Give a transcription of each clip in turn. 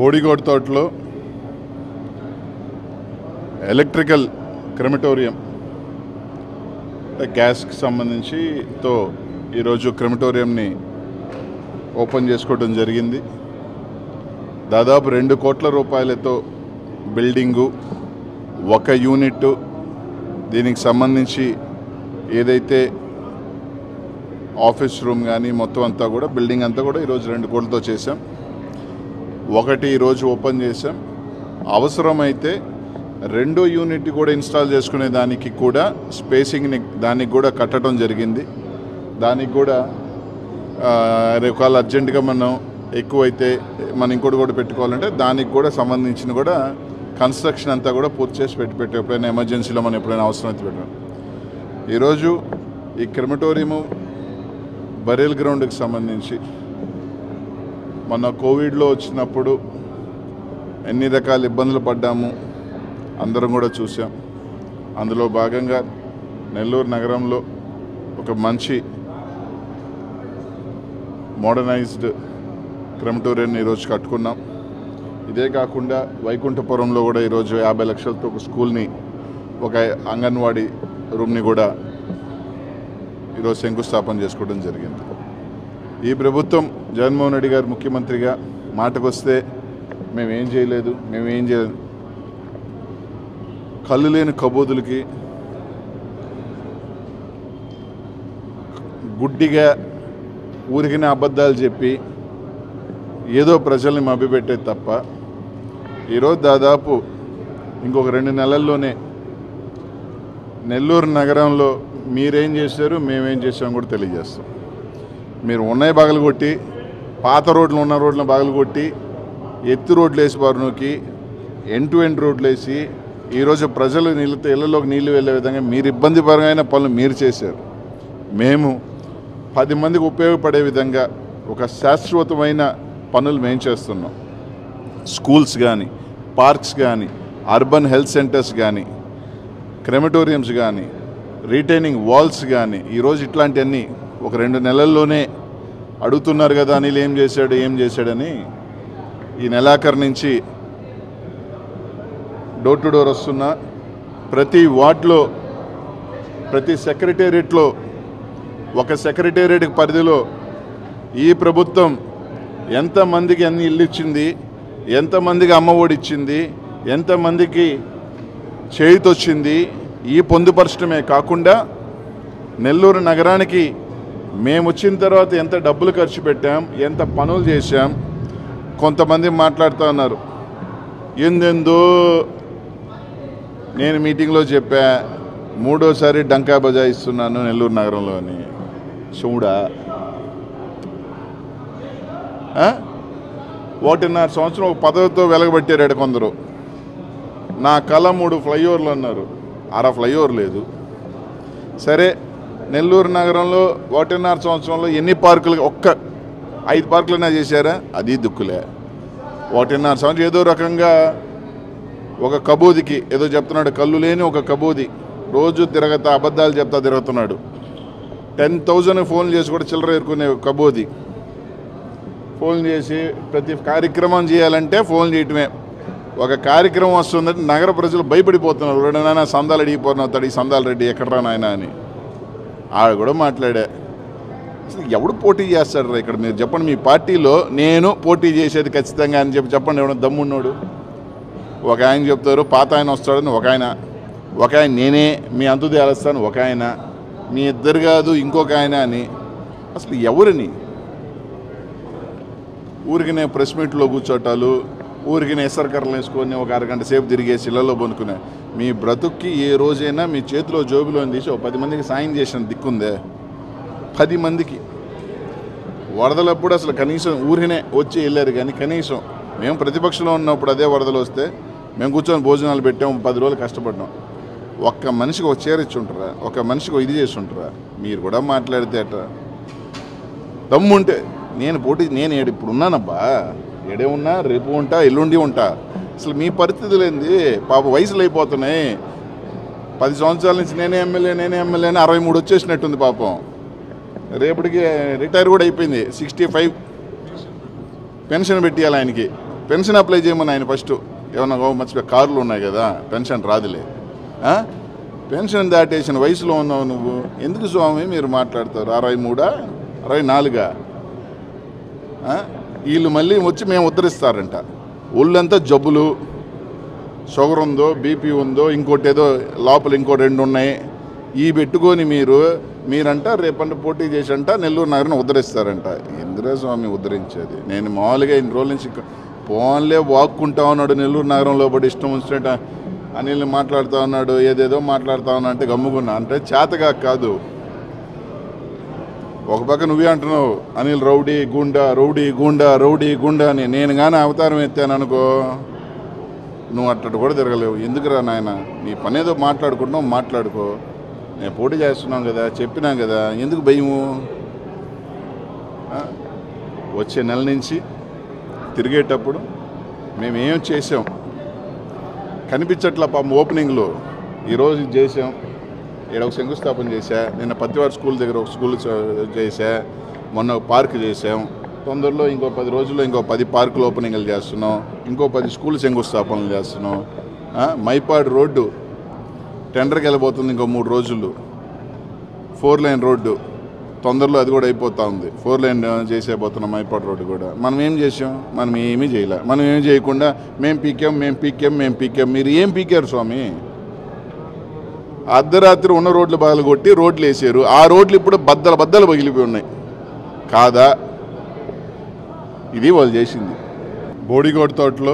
కోడిగోడ్ తోటలో electrical crematorium అంటే గ్యాస్కి సంబంధించి తో ఈరోజు క్రెమటోరియంని ఓపెన్ చేసుకోవడం జరిగింది దాదాపు రెండు కోట్ల రూపాయలతో బిల్డింగు ఒక యూనిట్ దీనికి సంబంధించి ఏదైతే ఆఫీస్ రూమ్ కానీ మొత్తం అంతా కూడా బిల్డింగ్ అంతా కూడా ఈరోజు రెండు కోట్లతో చేసాం ఒకటి ఈరోజు ఓపెన్ చేసాం అవసరమైతే రెండో యూనిట్ కూడా ఇన్స్టాల్ చేసుకునే దానికి కూడా స్పేసింగ్ని దానికి కూడా కట్టడం జరిగింది దానికి కూడా ఆ, రేపు కాలు అర్జెంటుగా మనం ఎక్కువైతే మనం ఇంకోటి కూడా పెట్టుకోవాలంటే దానికి కూడా సంబంధించిన కూడా కన్స్ట్రక్షన్ అంతా కూడా పూర్తి చేసి పెట్టి పెట్టి ఎప్పుడైనా ఎమర్జెన్సీలో మనం ఎప్పుడైనా అవసరం అయితే పెట్టాం ఈరోజు ఈ క్రిమటోరియము బరేల్ గ్రౌండ్కి సంబంధించి మన కోవిడ్లో వచ్చినప్పుడు ఎన్ని రకాల ఇబ్బందులు పడ్డాము అందరం కూడా చూసాం అందులో భాగంగా నెల్లూరు నగరంలో ఒక మంచి మోడర్నైజ్డ్ క్రెమటోరియం ఈరోజు కట్టుకున్నాం ఇదే కాకుండా వైకుంఠపురంలో కూడా ఈరోజు యాభై లక్షలతో ఒక స్కూల్ని ఒక అంగన్వాడీ రూమ్ని కూడా ఈరోజు శంకుస్థాపన చేసుకోవడం జరిగింది ఈ ప్రభుత్వం జగన్మోహన్ రెడ్డి గారు ముఖ్యమంత్రిగా మాటకు వస్తే మేము ఏం చేయలేదు మేము ఏం చేయలేదు కళ్ళు లేని కబోదులకి గుడ్డిగా ఊరికినే అబద్ధాలు చెప్పి ఏదో ప్రజల్ని మభ్యపెట్టేది తప్ప ఈరోజు దాదాపు ఇంకొక రెండు నెలల్లోనే నెల్లూరు నగరంలో మీరేం చేశారు మేమేం చేసాం కూడా తెలియజేస్తాం మీరు ఉన్నాయి పగలగొట్టి పాత రోడ్లు ఉన్న రోడ్లను పగలగొట్టి ఎత్తు రోడ్లు వేసి బారునోకి ఎండ్ టు ఎండ్ రోడ్లు వేసి ఈరోజు ప్రజలు నీళ్ళతో ఇళ్లలోకి నీళ్లు వెళ్ళే విధంగా మీరు ఇబ్బందికరమైన పనులు మీరు చేశారు మేము పది మందికి ఉపయోగపడే విధంగా ఒక శాశ్వతమైన పనులు మేము చేస్తున్నాం స్కూల్స్ కానీ పార్క్స్ కానీ అర్బన్ హెల్త్ సెంటర్స్ కానీ క్రెమటోరియంస్ కానీ రీటైనింగ్ వాల్స్ కానీ ఈరోజు ఇట్లాంటివన్నీ ఒక రెండు నెలల్లోనే అడుగుతున్నారు కదా అనిల్ ఏం చేశాడు ఏం చేశాడని ఈ నెలాఖరు నుంచి డోర్ టు డోర్ వస్తున్న ప్రతి వార్డులో ప్రతి సెక్రటేరియట్లో ఒక సెక్రటేరియట్ పరిధిలో ఈ ప్రభుత్వం ఎంతమందికి ఎన్ని ఇల్లు ఇచ్చింది ఎంతమందికి అమ్మ ఒడి ఇచ్చింది ఎంతమందికి చేయితొచ్చింది ఈ పొందుపరచడమే కాకుండా నెల్లూరు నగరానికి మేము వచ్చిన తర్వాత ఎంత డబ్బులు ఖర్చు పెట్టాం ఎంత పనులు చేశాం కొంతమంది మాట్లాడుతూ ఉన్నారు ఎందెందో నేను మీటింగ్లో చెప్పా మూడోసారి డంకా బజాయిస్తున్నాను నెల్లూరు నగరంలో అని చూడా ఆ? ఒకటిన్నర సంవత్సరం ఒక పదవితో వెలగబెట్టారు కొందరు నా కళ మూడు ఫ్లైఓవర్లు అన్నారు అర ఫ్లైఓవర్ లేదు సరే నెల్లూరు నగరంలో ఒకటిన్నర సంవత్సరంలో ఎన్ని పార్కులు ఒక్క ఐదు పార్కులైనా చేశారా అది దుక్కులే ఒకటిన్నర సంవత్సరం ఏదో రకంగా ఒక కబూదికి ఏదో చెప్తున్నాడు కళ్ళు లేని ఒక కబూది రోజు తిరగతా అబద్ధాలు చెప్తా తిరుగుతున్నాడు టెన్ థౌజండ్ ఫోన్ చేసి కూడా చిల్లర ఎరుకునే కబోది ఫోన్ చేసి ప్రతి కార్యక్రమం చేయాలంటే ఫోన్ చేయటమే ఒక కార్యక్రమం వస్తుందంటే నగర ప్రజలు భయపడిపోతున్నారు రెండు నాయన సందాలు అడిగిపోతున్నాడు ఈ సందాల రెడ్డి ఎక్కడరా నాయన అని ఆడ కూడా మాట్లాడా అసలు ఎవడు పోటీ చేస్తాడు రా ఇక్కడ మీరు చెప్పండి మీ పార్టీలో నేను పోటీ చేసేది ఖచ్చితంగా అని చెప్పి చెప్పండి ఎవడో దమ్మున్నోడు ఒక ఆయన చెప్తారు పాత ఆయన వస్తాడని ఒక ఆయన ఒక ఆయన నేనే మీ అంతు తేలుస్తాను ఒక ఆయన మీ ఇద్దరు కాదు ఇంకొక ఆయన అని అసలు ఎవరిని ఊరికినే ప్రెస్ మీట్లో కూర్చోటాలు ఊరికినే ఎసరకర్రలు వేసుకొని ఒక అరగంట సేపు తిరిగేసి ఇళ్లలో పొనుకునే మీ బ్రతుక్కి ఏ రోజైనా మీ చేతిలో జోబులో తీసి ఒక పది మందికి సాయం చేసిన దిక్కుందే పది మందికి వరదలప్పుడు అసలు కనీసం ఊరినే వచ్చి వెళ్ళారు కానీ కనీసం మేము ప్రతిపక్షంలో ఉన్నప్పుడు అదే వరదలు వస్తే మేము కూర్చొని భోజనాలు పెట్టాం పది రోజులు కష్టపడ్డాం ఒక్క మనిషికి ఒక చీర ఇచ్చి ఉంటారా ఒక మనిషికి ఒక ఇది చేసి ఉంటారా మీరు కూడా మాట్లాడితే అట్ట దమ్ముంటే నేను పోటీ నేను ఏడు ఇప్పుడు ఉన్నానబ్బా ఏడే ఉన్నా రేపు ఉంటా ఎల్లుండి ఉంటా అసలు మీ పరిస్థితులు ఏంది పాప వయసులు అయిపోతున్నాయి పది సంవత్సరాల నుంచి నేనే ఎమ్మెల్యే నేనే ఎమ్మెల్యే అని అరవై మూడు వచ్చేసినట్టుంది పాపం రేపటికి రిటైర్ కూడా అయిపోయింది సిక్స్టీ ఫైవ్ పెన్షన్ పెట్టియాలి ఆయనకి పెన్షన్ అప్లై చేయమని ఆయన ఫస్ట్ ఏమన్నా ఓ మర్చిపోయి కార్లు ఉన్నాయి కదా పెన్షన్ రాదులే ఆ? పెన్షన్ దాటేసిన వయసులో ఉన్నావు నువ్వు ఎందుకు స్వామి మీరు మాట్లాడతారు అరవై మూడా అరవై నాలుగా ఆ? వీళ్ళు మళ్ళీ వచ్చి మేము ఉద్ధరిస్తారంట ఒళ్ళంతా జబ్బులు షుగర్ ఉందో బీపీ ఉందో ఇంకోటి ఏదో లోపల ఇంకో రెండు ఉన్నాయి ఈ పెట్టుకొని మీరు మీరంట రేపంట పోటీ చేసి అంట నెల్లూరు నగరం ఉద్ధరిస్తారంట ఇందిరా స్వామి ఉద్ధరించేది నేను మామూలుగా ఇన్ని రోజుల నుంచి ఫోన్లే వాక్కుంటా ఉన్నాడు నెల్లూరు నగరంలో పడి ఇష్టం వచ్చినట్ట అనిల్ మాట్లాడుతూ ఉన్నాడు ఏదేదో మాట్లాడుతూ ఉన్నా అంటే గమ్ముకున్నా అంటే చేతగా కాదు ఒక పక్క నువ్వే అంటున్నావు Anil rowdy goonda rowdy goonda rowdy goonda అని నేను కానీ అవతారం ఎత్తాను అనుకో నువ్వు అట్టడు కూడా తిరగలేవు ఎందుకురా నాయన నీ పని ఏదో మాట్లాడుకుంటున్నావు మాట్లాడుకో నేను పోటీ చేస్తున్నాం కదా చెప్పినాం కదా ఎందుకు భయము ఆ? వచ్చే నెల నుంచి తిరిగేటప్పుడు మేము ఏం చేసాం కనిపించట్ల పాపం ఓపెనింగ్లో ఈరోజు ఇది చేసాం ఇక్కడ ఒక శంకుస్థాపన చేశా నిన్న పత్తివారి స్కూల్ దగ్గర ఒక స్కూల్ చ- చేశా మొన్న ఒక పార్క్ చేసాం తొందరలో ఇంకో పది రోజుల్లో ఇంకో పది పార్కులు ఓపెనింగ్లు చేస్తున్నాం ఇంకో పది స్కూల్ శంకుస్థాపనలు చేస్తున్నాం ఆ, మైపాడు రోడ్డు టెండర్కి వెళ్ళబోతుంది ఇంకో మూడు రోజులు ఫోర్ లైన్ రోడ్డు తొందరలో అది కూడా అయిపోతా ఉంది ఫోర్ లైన్ చేసేపోతున్నాం మైపాడు రోడ్డు కూడా మనం ఏం చేసాం మనం ఏమీ చేయలే మనం ఏం చేయకుండా మేము పీకాం మేము పీకాం మేము పీకాం మీరు ఏం పీకారు స్వామి అర్ధరాత్రి ఉన్న రోడ్లు బాగా కొట్టి రోడ్లు వేసారు ఆ రోడ్లు ఇప్పుడు బద్దల బద్దలు పగిలిపోయి ఉన్నాయి కాదా ఇది వాళ్ళు చేసింది బోడిగోడ్ తోటలో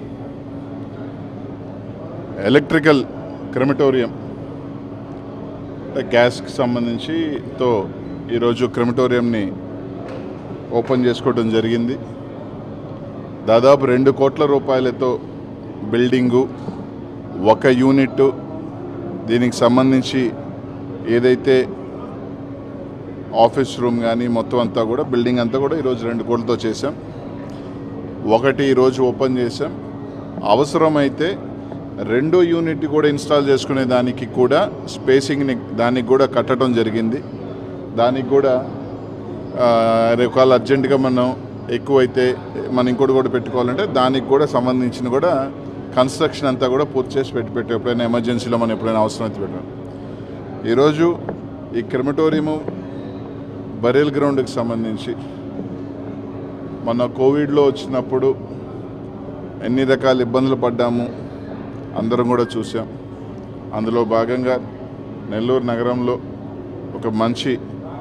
ఎలక్ట్రికల్ క్రెమటోరియం అంటే గ్యాస్కి సంబంధించి తో ఈరోజు క్రెమటోరియంని ఓపెన్ చేసుకోవడం జరిగింది దాదాపు రెండు కోట్ల రూపాయలతో బిల్డింగు ఒక యూనిట్ దీనికి సంబంధించి ఏదైతే ఆఫీస్ రూమ్ కానీ మొత్తం అంతా కూడా బిల్డింగ్ అంతా కూడా ఈరోజు రెండు కోట్లతో చేసాం ఒకటి ఈరోజు ఓపెన్ చేసాం అవసరమైతే రెండో యూనిట్ కూడా ఇన్స్టాల్ చేసుకునే దానికి కూడా స్పేసింగ్ని దానికి కూడా కట్టడం జరిగింది దానికి కూడా ఆ, రేపు కాలు అర్జెంటుగా మనం ఎక్కువైతే మనం ఇంకోటి కూడా పెట్టుకోవాలంటే దానికి కూడా సంబంధించిన కూడా కన్స్ట్రక్షన్ అంతా కూడా పూర్తి చేసి పెట్టి పెట్టు ఎప్పుడైనా ఎమర్జెన్సీలో మనం ఎప్పుడైనా అవసరం అయితే పెట్టాం ఈరోజు ఈ క్రిమటోరియము బరేల్ గ్రౌండ్కి సంబంధించి మన కోవిడ్లో వచ్చినప్పుడు ఎన్ని రకాల ఇబ్బందులు పడ్డాము అందరం కూడా చూసాం అందులో భాగంగా నెల్లూరు నగరంలో ఒక మంచి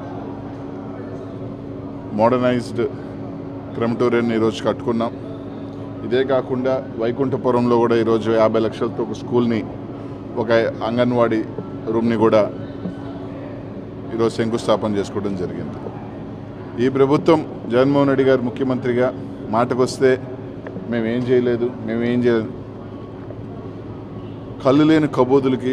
మోడర్నైజ్డ్ క్రెమటోరియం ఈరోజు కట్టుకున్నాం ఇదే కాకుండా వైకుంఠపురంలో కూడా ఈరోజు యాభై లక్షలతో ఒక స్కూల్ని ఒక అంగన్వాడీ రూమ్ని కూడా ఈరోజు శంకుస్థాపన చేసుకోవడం జరిగింది ఈ ప్రభుత్వం జగన్మోహన్ రెడ్డి గారు ముఖ్యమంత్రిగా మాటకొస్తే మేమేం చేయలేదు మేమేం చేయలేదు కళ్ళు లేని కబోదులకి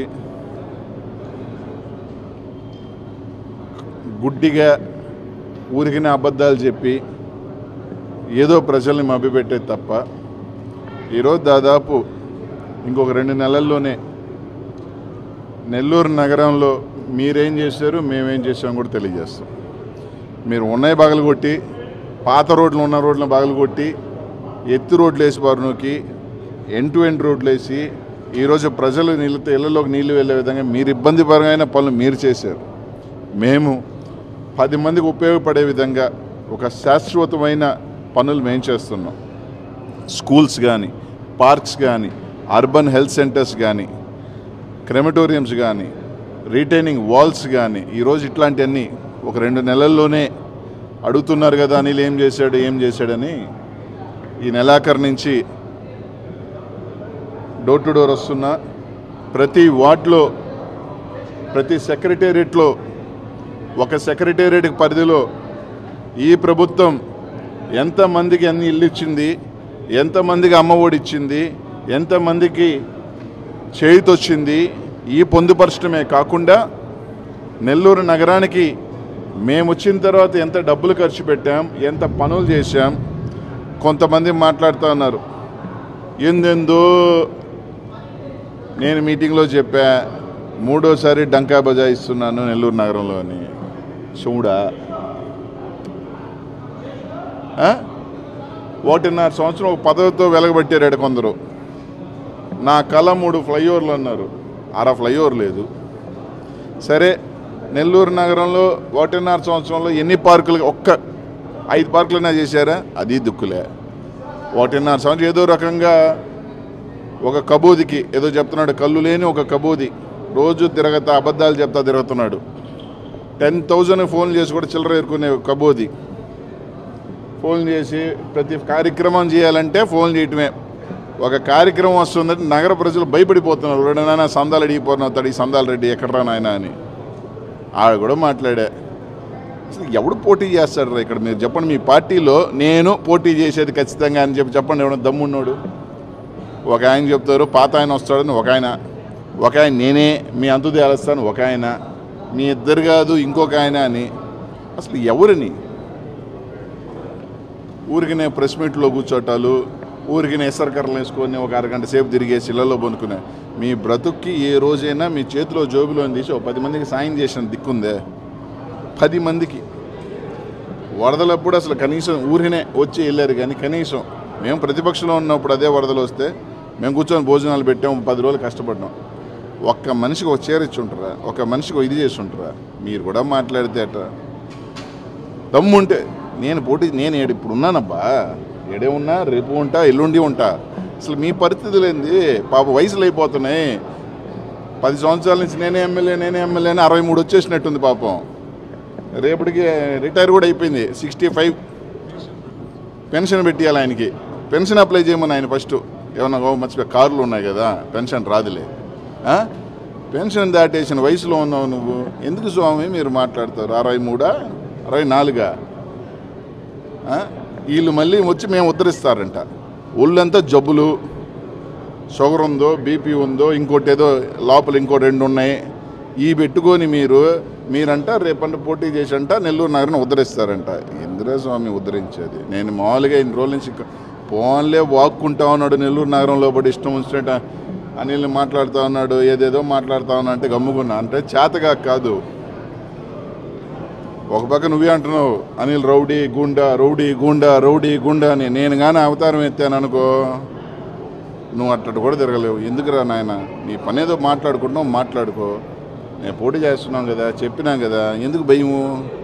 గుడ్డిగా ఊరికినే అబద్ధాలు చెప్పి ఏదో ప్రజల్ని మభ్యపెట్టే తప్ప ఈరోజు దాదాపు ఇంకొక రెండు నెలల్లోనే నెల్లూరు నగరంలో మీరేం చేశారు మేమేం చేసాం కూడా తెలియజేస్తాం మీరు ఉన్నాయి బగలు కొట్టి పాత రోడ్లు ఉన్న రోడ్లను బగలు కొట్టి ఎత్తు రోడ్లు వేసి బారునూకి ఎండ్ టు ఎండ్ రోడ్లు వేసి ఈరోజు ప్రజలు నీళ్ళతో ఇళ్లలోకి నీళ్లు వెళ్ళే విధంగా మీరు ఇబ్బందికరమైన పనులు మీరు చేశారు మేము పది మందికి ఉపయోగపడే విధంగా ఒక శాశ్వతమైన పనులు మేము చేస్తున్నాం స్కూల్స్ కానీ పార్క్స్ కానీ అర్బన్ హెల్త్ సెంటర్స్ కానీ క్రెమటోరియంస్ కానీ రీటైనింగ్ వాల్స్ కానీ ఈరోజు ఇట్లాంటివన్నీ ఒక రెండు నెలల్లోనే అడుగుతున్నారు కదా అనిల్ ఏం చేశాడు ఏం చేశాడని ఈ నెలాఖరు నుంచి డోర్ టు డోర్ వస్తున్న ప్రతి వార్డులో ప్రతి సెక్రటేరియట్లో ఒక సెక్రటేరియట్ పరిధిలో ఈ ప్రభుత్వం ఎంతమందికి ఎన్ని ఇల్లు ఇచ్చింది ఎంతమందికి అమ్మఒడి ఇచ్చింది ఎంతమందికి చేయుతొచ్చింది ఈ పొందుపరచడమే కాకుండా నెల్లూరు నగరానికి మేము వచ్చిన తర్వాత ఎంత డబ్బులు ఖర్చు పెట్టాం ఎంత పనులు చేశాం కొంతమంది మాట్లాడుతూ ఉన్నారు ఎందెందో నేను మీటింగ్లో చెప్పా మూడోసారి డంకా బజాయిస్తున్నాను నెల్లూరు నగరంలో అని చూడా ఆ? ఒకటిన్నర సంవత్సరం ఒక పదవితో వెలగబెట్టారు కొందరు నా కళ మూడు ఫ్లైఓవర్లు అన్నారు అర ఫ్లైఓవర్ లేదు సరే నెల్లూరు నగరంలో ఒకటిన్నర సంవత్సరంలో ఎన్ని పార్కులు ఒక్క ఐదు పార్కులైనా చేశారా అది దుక్కులే ఒకటిన్నర సంవత్సరం ఏదో రకంగా ఒక కబూదికి ఏదో చెప్తున్నాడు కళ్ళు లేని ఒక కబూది రోజు తిరగతా అబద్ధాలు చెప్తా తిరుగుతున్నాడు టెన్ థౌజండ్ ఫోన్ చేసి కూడా చిల్లర ఎరుకునే కబోది ఫోన్ చేసి ప్రతి కార్యక్రమం చేయాలంటే ఫోన్ చేయటమే ఒక కార్యక్రమం వస్తుందంటే నగర ప్రజలు భయపడిపోతున్నారు ఎవడైనా సందాలు అడిగిపోతున్నారు ఈ సందాల రెడ్డి ఎక్కడరా నాయన అని ఆడ కూడా మాట్లాడా అసలు ఎవడు పోటీ చేస్తాడు రా ఇక్కడ మీరు చెప్పండి మీ పార్టీలో నేను పోటీ చేసేది ఖచ్చితంగా అని చెప్పి చెప్పండి ఎవడన్నా దమ్మున్నోడు ఒక ఆయన చెప్తారు పాత ఆయన వస్తాడని ఒక ఆయన ఒక ఆయన నేనే మీ అంతు తేలుస్తాను ఒక ఆయన మీ ఇద్దరు కాదు ఇంకొక ఆయన అని అసలు ఎవరిని ఊరికినే ప్రెస్ మీట్లో కూర్చోటాలు ఊరికినే ఎసరకర్రలు వేసుకొని ఒక అరగంట సేపు తిరిగేసి ఇళ్లలో పొనుకునే మీ బ్రతుక్కి ఏ రోజైనా మీ చేతిలో జోబులో తీసి ఒక పది మందికి సాయం చేసిన దిక్కుందే పది మందికి వరదలప్పుడు అసలు కనీసం ఊరినే వచ్చి వెళ్ళారు కానీ కనీసం మేము ప్రతిపక్షంలో ఉన్నప్పుడు అదే వరదలు వస్తే మేము కూర్చొని భోజనాలు పెట్టాం పది రోజులు కష్టపడ్డాం ఒక్క మనిషికి ఒక చీర ఇచ్చి ఉంటారా ఒక మనిషికి ఒక ఇది చేసి ఉంటారా మీరు కూడా మాట్లాడితే అట దమ్ముంటే నేను పోటీ నేను ఏడు ఇప్పుడు ఉన్నానబ్బా ఏడే ఉన్నా రేపు ఉంటా ఎల్లుండి ఉంటా అసలు మీ పరిస్థితులు ఏంది పాప వయసులు అయిపోతున్నాయి పది సంవత్సరాల నుంచి నేనే ఎమ్మెల్యే నేనే ఎమ్మెల్యే అని అరవై మూడు వచ్చేసినట్టుంది పాపం రేపటికి రిటైర్ కూడా అయిపోయింది సిక్స్టీ ఫైవ్ పెన్షన్ పెట్టియాలి ఆయనకి పెన్షన్ అప్లై చేయమని ఆయన ఫస్ట్ ఏమన్నా ఓ మర్చిపోయి కార్లు ఉన్నాయి కదా పెన్షన్ రాదులే ఆ? పెన్షన్ దాటేసిన వయసులో ఉన్నావు నువ్వు ఎందుకు స్వామి మీరు మాట్లాడతారు అరవై మూడా అరవై నాలుగా ఆ? వీళ్ళు మళ్ళీ వచ్చి మేము ఉద్ధరిస్తారంట ఒళ్ళంతా జబ్బులు షుగర్ ఉందో బీపీ ఉందో ఇంకోటి ఏదో లోపల ఇంకో రెండు ఉన్నాయి ఈ పెట్టుకొని మీరు మీరంట రేపంట పోటీ చేసి అంట నెల్లూరు నగరం ఉద్ధరిస్తారంట ఇందిరా స్వామి ఉద్ధరించేది నేను మామూలుగా ఇన్ని రోజుల నుంచి ఫోన్లే వాక్కుంటా ఉన్నాడు నెల్లూరు నగరంలో పడి ఇష్టం వచ్చినట్ట అనిల్ మాట్లాడుతూ ఉన్నాడు ఏదేదో మాట్లాడుతూ ఉన్నా అంటే గమ్ముకున్నా అంటే చేతగా కాదు ఒక పక్క నువ్వే అంటున్నావు Anil rowdy goonda rowdy goonda rowdy goonda అని నేను కానీ అవతారం ఎత్తాను అనుకో నువ్వు అట్లా కూడా తిరగలేవు ఎందుకురా నాయన నీ పని ఏదో మాట్లాడుకుంటున్నావు మాట్లాడుకో నేను పోటీ చేస్తున్నాం కదా చెప్పినాం కదా ఎందుకు భయము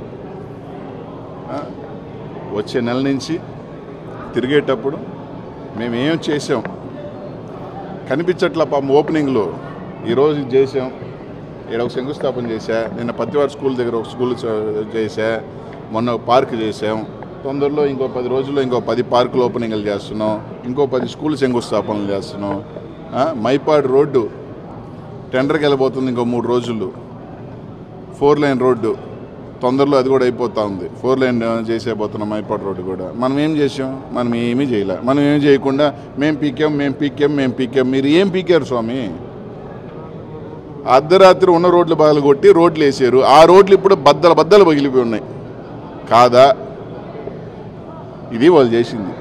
ఆ? వచ్చే నెల నుంచి తిరిగేటప్పుడు మేము ఏం చేసాం కనిపించట్ల పాపం ఓపెనింగ్లో ఈరోజు ఇది చేసాం ఇక్కడ ఒక శంకుస్థాపన చేశా నిన్న పత్తివారి స్కూల్ దగ్గర ఒక స్కూల్ చ- చేశా మొన్న ఒక పార్క్ చేసాం తొందరలో ఇంకో పది రోజుల్లో ఇంకో పది పార్కులు ఓపెనింగ్లు చేస్తున్నాం ఇంకో పది స్కూల్ శంకుస్థాపనలు చేస్తున్నాం ఆ, మైపాడ్ రోడ్డు టెండర్కి వెళ్ళబోతుంది ఇంకో మూడు రోజులు ఫోర్ లైన్ రోడ్డు తొందరలో అది కూడా అయిపోతా ఉంది ఫోర్ లైన్ చేసేపోతున్నాం మైపాడ్ రోడ్డు కూడా మనం ఏం చేసాం మనం ఏమీ చేయలే మనం ఏం చేయకుండా మేము పీకాం మేము పీకాం మేము పీకాం మీరు ఏం పీకారు స్వామి అర్ధరాత్రి ఉన్న రోడ్లు బాగా కొట్టి రోడ్లు వేసారు ఆ రోడ్లు ఇప్పుడు బద్దలు బద్దలు పగిలిపోయి ఉన్నాయి కాదా ఇది వాళ్ళు చేసింది